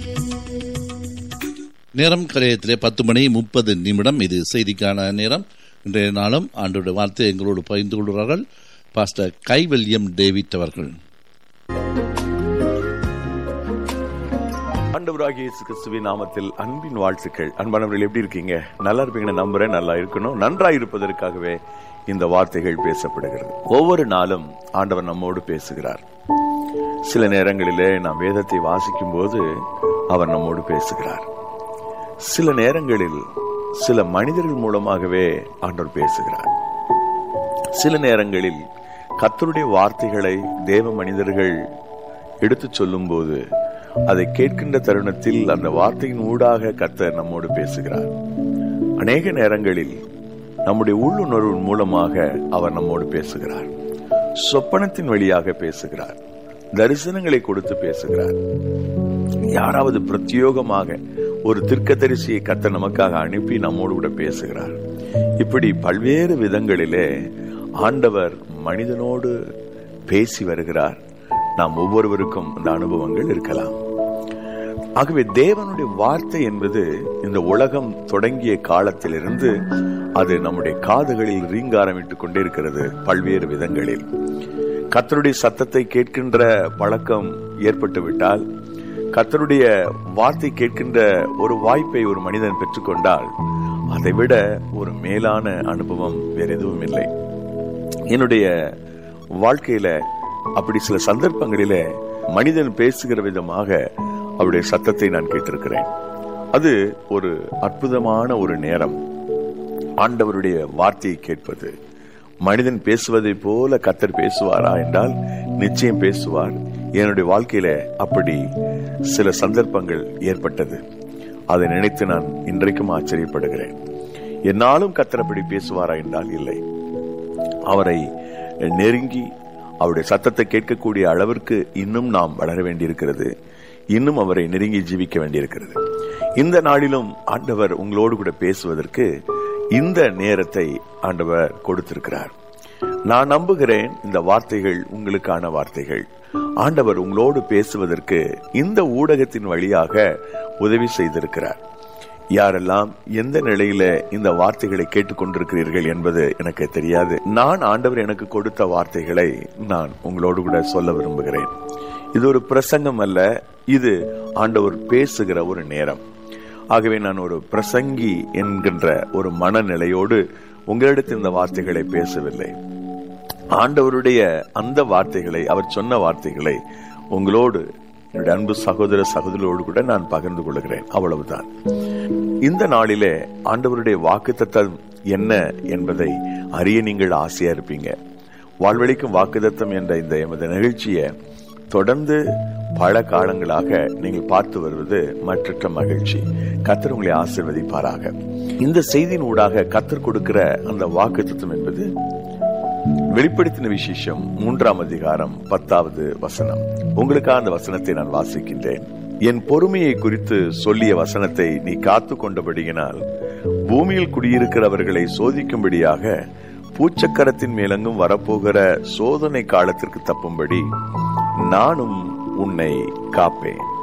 நேரம் கரையத்திலே பத்து மணி முப்பது நிமிடம் இது செய்திக்கான நேரம் இன்றைய நாளும் ஆண்டோட வார்த்தை எங்களோடு பகிர்ந்து கொள்கிறார்கள் பாஸ்டர் கைவல்யம் டேவிட் அவர்கள் ஆண்டவராகிய இயேசு கிறிஸ்துவின் நாமத்தில் அன்பின் வாழ்த்துக்கள் அன்பானவர்கள் எப்படி இருக்கீங்க நல்லா இருப்பீங்கன்னு நம்புறேன் நல்லா இருக்கணும் நன்றாய் இருப்பதற்காகவே இந்த வார்த்தைகள் பேசப்படுகிறது ஒவ்வொரு நாளும் ஆண்டவர் நம்மோடு பேசுகிறார் சில நேரங்களிலே நாம் வேதத்தை வாசிக்கும் போது அவர் நம்மோடு பேசுகிறார் சில நேரங்களில் சில மனிதர்கள் மூலமாகவே ஆண்டவர் பேசுகிறார் சில நேரங்களில் கத்தருடைய வார்த்தைகளை தேவ மனிதர்கள் எடுத்துச் சொல்லும்போது அதை கேட்கின்ற தருணத்தில் அந்த வார்த்தையின் ஊடாக கத்தர் நம்மோடு பேசுகிறார் அநேக நேரங்களில் நம்முடைய உள்ளுணர்வின் மூலமாக அவர் நம்மோடு பேசுகிறார் சொப்பனத்தின் வழியாக பேசுகிறார் தரிசனங்களை கொடுத்து பேசுகிறார் யாராவது பிரத்யோகமாக ஒரு திருக்கதரிசியை கத்த நமக்காக அனுப்பி நம்மோடு கூட பேசுகிறார் இப்படி பல்வேறு விதங்களிலே ஆண்டவர் மனிதனோடு பேசி வருகிறார் நாம் ஒவ்வொருவருக்கும் அந்த அனுபவங்கள் இருக்கலாம் ஆகவே தேவனுடைய வார்த்தை என்பது இந்த உலகம் தொடங்கிய காலத்திலிருந்து அது நம்முடைய காதுகளில் ரீங்காரமிட்டுக் கொண்டே இருக்கிறது பல்வேறு விதங்களில் கத்தருடைய சத்தத்தை கேட்கின்ற பழக்கம் ஏற்பட்டு விட்டால் கத்தருடைய வார்த்தை கேட்கின்ற ஒரு வாய்ப்பை ஒரு மனிதன் பெற்றுக்கொண்டால் அதை விட ஒரு மேலான அனுபவம் வேற எதுவும் இல்லை என்னுடைய வாழ்க்கையில அப்படி சில சந்தர்ப்பங்களில மனிதன் பேசுகிற விதமாக அவருடைய சத்தத்தை நான் கேட்டிருக்கிறேன் அது ஒரு அற்புதமான ஒரு நேரம் ஆண்டவருடைய வார்த்தையை கேட்பது மனிதன் பேசுவதை போல கத்தர் பேசுவாரா என்றால் நிச்சயம் பேசுவார் என்னுடைய வாழ்க்கையில அப்படி சில சந்தர்ப்பங்கள் ஏற்பட்டது அதை நினைத்து நான் இன்றைக்கும் ஆச்சரியப்படுகிறேன் என்னாலும் கத்தர் அப்படி பேசுவாரா என்றால் இல்லை அவரை நெருங்கி அவருடைய சத்தத்தை கேட்கக்கூடிய அளவிற்கு இன்னும் நாம் வளர வேண்டியிருக்கிறது இன்னும் அவரை நெருங்கி ஜீவிக்க வேண்டியிருக்கிறது இந்த நாளிலும் ஆண்டவர் உங்களோடு கூட பேசுவதற்கு இந்த நேரத்தை ஆண்டவர் கொடுத்திருக்கிறார் நான் நம்புகிறேன் இந்த வார்த்தைகள் உங்களுக்கான வார்த்தைகள் ஆண்டவர் உங்களோடு பேசுவதற்கு இந்த ஊடகத்தின் வழியாக உதவி செய்திருக்கிறார் யாரெல்லாம் எந்த நிலையில இந்த வார்த்தைகளை கேட்டுக்கொண்டிருக்கிறீர்கள் என்பது எனக்கு தெரியாது நான் ஆண்டவர் எனக்கு கொடுத்த வார்த்தைகளை நான் உங்களோடு கூட சொல்ல விரும்புகிறேன் இது ஒரு பிரசங்கம் அல்ல இது ஆண்டவர் பேசுகிற ஒரு நேரம் ஆகவே நான் ஒரு பிரசங்கி என்கின்ற ஒரு மனநிலையோடு உங்களிடத்தில் இந்த வார்த்தைகளை பேசவில்லை ஆண்டவருடைய அந்த வார்த்தைகளை அவர் சொன்ன வார்த்தைகளை உங்களோடு என்னுடைய அன்பு சகோதர சகோதரோடு கூட நான் பகிர்ந்து கொள்கிறேன் அவ்வளவுதான் இந்த நாளிலே ஆண்டவருடைய வாக்கு தத்தம் என்ன என்பதை அறிய நீங்கள் ஆசையா இருப்பீங்க வாழ்வழிக்கும் வாக்குதத்தம் என்ற இந்த எமது நிகழ்ச்சியை தொடர்ந்து பல காலங்களாக நீங்கள் பார்த்து வருவது மற்றற்ற மகிழ்ச்சி கத்தர் உங்களை ஆசிர்வதிப்பாராக இந்த செய்தியின் ஊடாக கத்தர் கொடுக்கிற அந்த வாக்கு தத்துவம் என்பது வெளிப்படுத்தின விசேஷம் மூன்றாம் அதிகாரம் பத்தாவது வசனம் உங்களுக்காக அந்த வசனத்தை நான் வாசிக்கின்றேன் என் பொறுமையை குறித்து சொல்லிய வசனத்தை நீ காத்து கொண்டபடியினால் பூமியில் குடியிருக்கிறவர்களை சோதிக்கும்படியாக பூச்சக்கரத்தின் மேலங்கும் வரப்போகிற சோதனை காலத்திற்கு தப்பும்படி நானும் உன்னை காப்பேன்